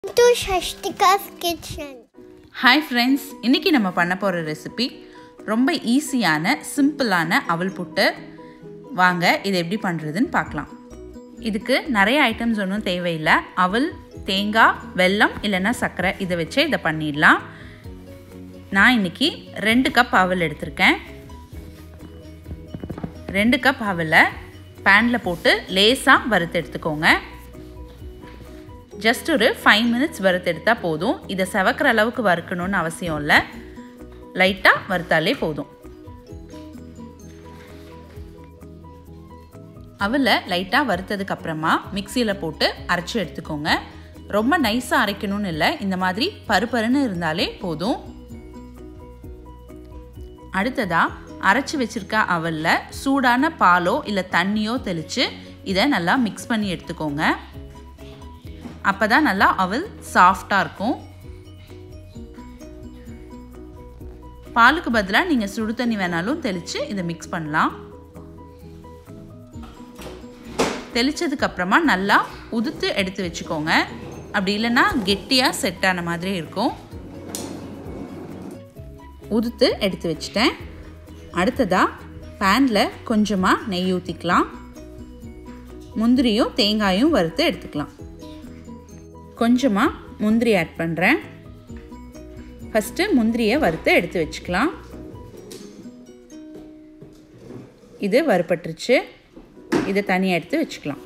to Shastika's kitchen. Hi friends இன்றைக்கி நம்ம பண்ண போகிற ரெசிபி ரொம்ப ஈஸியான சிம்பிளான அவல் புட்டு வாங்க இது எப்படி பண்ணுறதுன்னு பார்க்கலாம் இதுக்கு நிறைய ஐட்டம்ஸ் ஒன்றும் தேவையில்லை அவல் தேங்காய் வெல்லம் இல்லைன்னா சர்க்கரை இதை வச்சே இதை பண்ணிடலாம் நான் இன்றைக்கி ரெண்டு கப் அவல் எடுத்திருக்கேன் ரெண்டு கப் அவலை பேனில் போட்டு லேசாக வறுத்து எடுத்துக்கோங்க ஜஸ்ட் ஒரு ஃபைவ் மினிட்ஸ் வறுத்தெடுத்தால் போதும் இதை செவக்கிற அளவுக்கு வறுக்கணும்னு அவசியம் இல்லை லைட்டாக வறுத்தாலே போதும் அவலை லைட்டாக வறுத்ததுக்கு அப்புறமா மிக்சியில் போட்டு அரைச்சி எடுத்துக்கோங்க ரொம்ப நைஸாக அரைக்கணும்னு இல்லை இந்த மாதிரி பருப்பருன்னு இருந்தாலே போதும் அடுத்ததாக அரைச்சி வச்சுருக்க அவலில் சூடான பாலோ இல்லை தண்ணியோ தெளித்து இதை நல்லா மிக்ஸ் பண்ணி எடுத்துக்கோங்க அப்போ தான் நல்லா அவல் சாஃப்டாக இருக்கும் பாலுக்கு பதிலாக நீங்கள் சுடு தண்ணி வேணாலும் தெளித்து இதை மிக்ஸ் பண்ணலாம் தெளித்ததுக்கப்புறமா நல்லா உதுத்து எடுத்து வச்சுக்கோங்க அப்படி இல்லைன்னா கெட்டியாக செட் ஆன மாதிரி இருக்கும் உதுத்து எடுத்து வச்சிட்டேன் அடுத்ததாக பேனில் கொஞ்சமாக நெய் ஊற்றிக்கலாம் முந்திரியும் தேங்காயும் வறுத்து எடுத்துக்கலாம் கொஞ்சமாக முந்திரி ஆட் பண்ணுறேன் ஃபஸ்ட்டு முந்திரியை வறுத்து எடுத்து வச்சுக்கலாம் இது வறுபட்டுருச்சு இதை தனியாக எடுத்து வச்சுக்கலாம்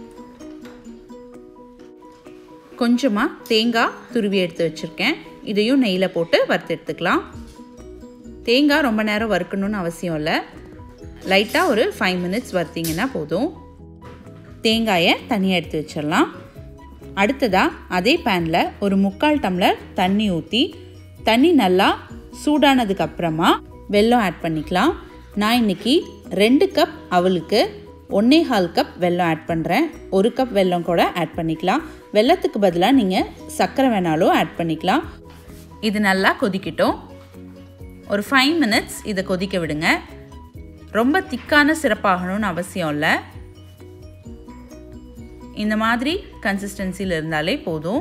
கொஞ்சமாக தேங்காய் துருவி எடுத்து வச்சுருக்கேன் இதையும் நெய்யில் போட்டு வறுத்து எடுத்துக்கலாம் தேங்காய் ரொம்ப நேரம் வறுக்கணும்னு அவசியம் இல்லை லைட்டாக ஒரு ஃபைவ் மினிட்ஸ் வறுத்திங்கன்னா போதும் தேங்காயை தனியாக எடுத்து வச்சிடலாம் அடுத்ததாக அதே பேனில் ஒரு முக்கால் டம்ளர் தண்ணி ஊற்றி தண்ணி நல்லா சூடானதுக்கு அப்புறமா வெல்லம் ஆட் பண்ணிக்கலாம் நான் இன்றைக்கி ரெண்டு கப் அவளுக்கு ஒன்றே கால் கப் வெல்லம் ஆட் பண்ணுறேன் ஒரு கப் வெல்லம் கூட ஆட் பண்ணிக்கலாம் வெல்லத்துக்கு பதிலாக நீங்கள் சர்க்கரை வேணாலும் ஆட் பண்ணிக்கலாம் இது நல்லா கொதிக்கட்டும் ஒரு ஃபைவ் மினிட்ஸ் இதை கொதிக்க விடுங்க ரொம்ப திக்கான சிறப்பாகணும்னு அவசியம் இல்லை இந்த மாதிரி கன்சிஸ்டன்சியில் இருந்தாலே போதும்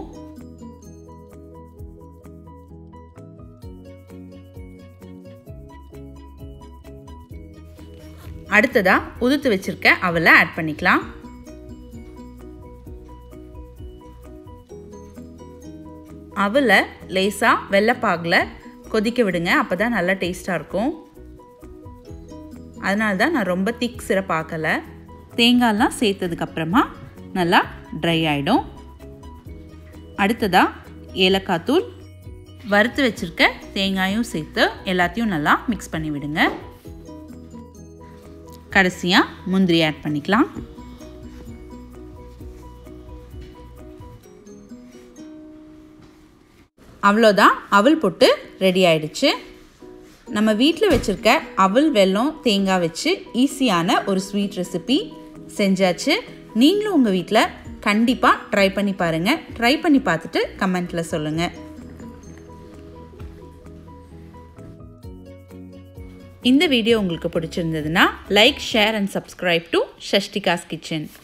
அடுத்ததா உதுத்து வச்சிருக்க அவலை ஆட் பண்ணிக்கலாம் அவலை லேசாக வெள்ளைப்பாகில் கொதிக்க விடுங்க அப்போ தான் நல்லா டேஸ்ட்டாக இருக்கும் அதனால தான் நான் ரொம்ப திக் சிரப் ஆக்கலை தேங்காய்லாம் சேர்த்ததுக்கப்புறமா நல்லா ட்ரை ஆகிடும் அடுத்ததாக ஏலக்காய் தூள் வறுத்து வச்சுருக்க தேங்காயும் சேர்த்து எல்லாத்தையும் நல்லா மிக்ஸ் பண்ணி விடுங்க கடைசியாக முந்திரி ஆட் பண்ணிக்கலாம் அவ்வளோதான் அவல் போட்டு ரெடி ஆயிடுச்சு நம்ம வீட்டில் வச்சுருக்க அவல் வெல்லம் தேங்காய் வச்சு ஈஸியான ஒரு ஸ்வீட் ரெசிபி செஞ்சாச்சு நீங்களும் உங்கள் வீட்டில் கண்டிப்பாக ட்ரை பண்ணி பாருங்கள் ட்ரை பண்ணி பார்த்துட்டு கமெண்ட்டில் சொல்லுங்கள் இந்த வீடியோ உங்களுக்கு பிடிச்சிருந்ததுன்னா like share and subscribe to Shashtika's kitchen